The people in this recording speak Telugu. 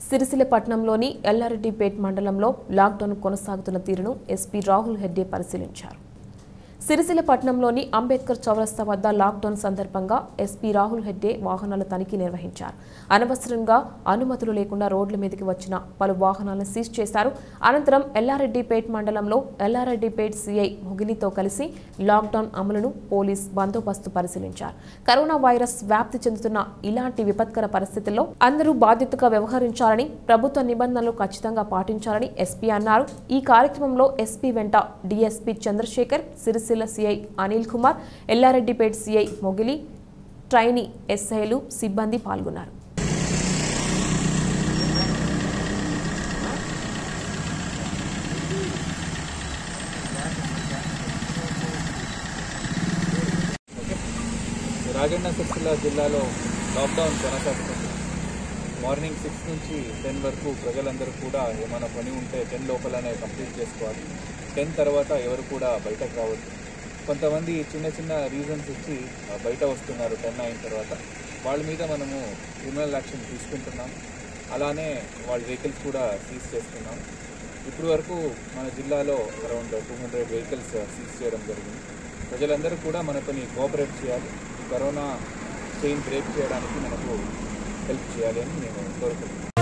సిరిసిల్ల పట్టణంలోని ఎల్లారెడ్డిపేట్ మండలంలో లాక్డౌన్ కొనసాగుతున్న తీరును ఎస్పీ రాహుల్ హెడ్డే పరిశీలించారు సిరిసిల్ల పట్టణంలోని అంబేద్కర్ చౌరస్తా వద్ద లాక్డౌన్ సందర్భంగా ఎస్పీ రాహుల్ హెడ్డే వాహనాల తనిఖీ నిర్వహించారు అనవసరంగా అనుమతులు లేకుండా రోడ్ల మీదకి వచ్చిన పలు వాహనాలను సీజ్ చేశారు అనంతరం ఎల్లారెడ్డిపేట్ మండలంలో ఎల్లారెడ్డిపేట్ సీఐ ముగినితో కలిసి లాక్డౌన్ అమలును పోలీస్ బందోబస్తు పరిశీలించారు కరోనా వైరస్ వ్యాప్తి చెందుతున్న ఇలాంటి విపత్కర పరిస్థితుల్లో అందరూ బాధ్యతగా వ్యవహరించాలని ప్రభుత్వ నిబంధనలు ఖచ్చితంగా పాటించాలని ఎస్పీ అన్నారు ఈ కార్యక్రమంలో ఎస్పీ వెంట DSP Chandrasekhar Sircilla CI Anil Kumar Yellareddypet CI Mogili trainee ఎస్ఐలు సిబ్బంది పాల్గొన్నారు రాజన్న సిరిసిల్ల జిల్లాలో లాక్డౌన్ కొనసాగుతుంది మార్నింగ్ సిక్స్ నుంచి టెన్ వరకు ప్రజలందరూ కూడా ఏమైనా పని ఉంటే టెన్ లోపలనే కంప్లీట్ చేసుకోవాలి టెన్ తర్వాత ఎవరు కూడా బయటకు రావద్దు కొంతమంది చిన్న చిన్న రీజన్స్ ఇచ్చి ఆ, బయట వస్తున్నారు టెన్ అయిన తర్వాత వాళ్ళ మీద మనము క్రిమినల్ యాక్షన్ తీసుకుంటున్నాం అలానే వాళ్ళ వెహికల్స్ కూడా సీజ్ చేస్తున్నాం ఇప్పుడు వరకు మన జిల్లాలో around two hundred vehicles seize చేయడం జరిగింది ప్రజలందరూ కూడా మనతోని కోఆపరేట్ చేయాలి ఈ కరోనా చైన్ బ్రేక్ చేయడానికి మనకు హెల్ప్ చేయాలి అని నేను కోరుకుంటున్నాను